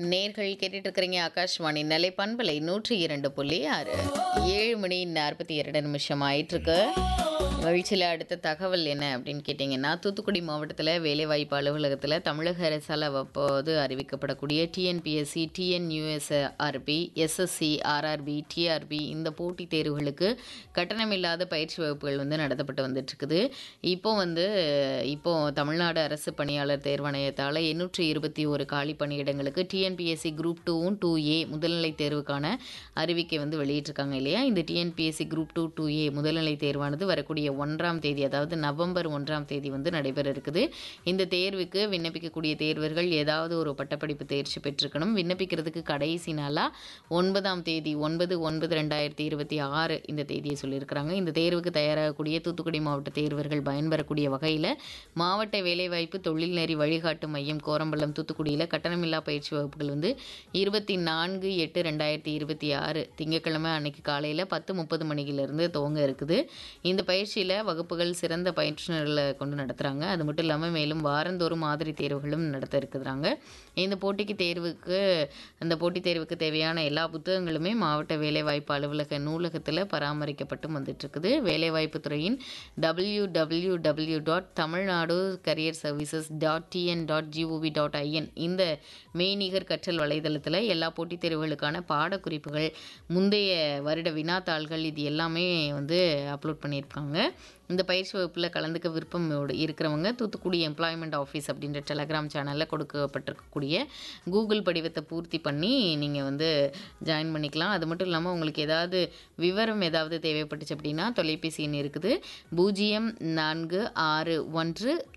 நேர்கள் கேட்டுட்டு இருக்கிறீங்க ஆகாஷ்வாணி நிலை பண்பலை நூற்றி இரண்டு புள்ளி ஆறு ஏழு மணி நாற்பத்தி இரண்டு நிமிஷம் ஆயிட்டு இருக்கு நிகழ்ச்சியில் அடுத்த தகவல் என்ன அப்படின்னு கேட்டிங்கன்னா தூத்துக்குடி மாவட்டத்தில் வேலைவாய்ப்பு அலுவலகத்தில் தமிழக அரசால் அவ்வப்போது அறிவிக்கப்படக்கூடிய TNPSC TNUSRB SSC RRB TRB இந்த போட்டித் தேர்வுகளுக்கு கட்டணமில்லாத பயிற்சி வகுப்புகள் வந்து நடத்தப்பட்டு வந்துட்டுருக்குது இப்போ வந்து இப்போ தமிழ்நாடு அரசு பணியாளர் தேர்வாணையத்தால் எண்ணூற்றி இருபத்தி ஒரு காலி பணியிடங்களுக்கு டிஎன்பிஎஸ்சி குரூப் டூவும் டூ ஏ முதல்நிலை தேர்வுக்கான அறிவிக்கை வந்து வெளியிட்டிருக்காங்க இல்லையா இந்த TNPSC group two two A முதல்நிலை தேர்வானது வரக்கூடிய ஒன்றாம் தேதி அதாவது நவம்பர் ஒன்றாம் தேதி வந்து நடைபெற இருக்குது இந்த தேர்வுக்கு விண்ணப்பிக்கக்கூடிய தேர்வர்கள் ஏதாவது ஒரு பட்டப்படிப்பு தேர்ச்சி பெற்றிருக்கணும் விண்ணப்பிக்கிறதுக்கு கடைசி நாளாக ஒன்பதாம் தேதி ஒன்பது ஒன்பது ரெண்டாயிரத்தி இருபத்தி ஆறு இந்த தேதியை சொல்லியிருக்கிறாங்க இந்த தேர்வுக்கு தயாராகக்கூடிய தூத்துக்குடி மாவட்ட தேர்வர்கள் பயன்பெறக்கூடிய வகையில் மாவட்ட வேலைவாய்ப்பு தொழில்நெறி வழிகாட்டு மையம் கோரம்பள்ளம் தூத்துக்குடியில் கட்டணமில்லா பயிற்சி வகுப்புகள் வந்து இருபத்தி நான்கு எட்டு ரெண்டாயிரத்தி இருபத்தி ஆறு திங்கட்கிழமை அன்னைக்கு காலையில் பத்து முப்பது மணிக்கிலிருந்து துவங்க இருக்குது இந்த பயிற்சியில் வகுப்புகள் சிறந்த பயிற்றுனர்களை கொண்டு நடத்துகிறாங்க அது மட்டும் இல்லாமல் மேலும் வாரந்தோறும் மாதிரி தேர்வுகளும் நடத்த இருக்கிறாங்க இந்த போட்டிக்கு தேர்வுக்கு அந்த போட்டித் தேர்வுக்கு தேவையான எல்லா புத்தகங்களுமே மாவட்ட வேலைவாய்ப்பு அலுவலக நூலகத்தில் பராமரிக்கப்பட்டு வந்துட்டு இருக்குது வேலைவாய்ப்பு துறையின் W W W dot Tamil Nadu career services dot TN dot GOV dot IN இந்த மெய்நிகர் கற்றல் வலைதளத்தில் எல்லா போட்டித் தேர்வுகளுக்கான பாடக்குறிப்புகள் முந்தைய வருட வினாத்தாள்கள் இது எல்லாமே வந்து அப்லோட் பண்ணியிருக்காங்க இந்த பயிற்சி வகுப்பில் கலந்துக்க விருப்பம் இருக்கிறவங்க தூத்துக்குடி எம்ப்ளாய்மெண்ட் ஆஃபீஸ் அப்படின்ற டெலகிராம் சேனலில் கொடுக்கப்பட்டிருக்கக்கூடிய கூகுள் படிவத்தை பூர்த்தி பண்ணி நீங்கள் வந்து ஜாயின் பண்ணிக்கலாம் அது மட்டும் இல்லாமல் உங்களுக்கு ஏதாவது விவரம் ஏதாவது தேவைப்பட்டுச்சு அப்படின்னா தொலைபேசி எண் இருக்குது பூஜ்ஜியம் நான்கு ஆறு ஒன்று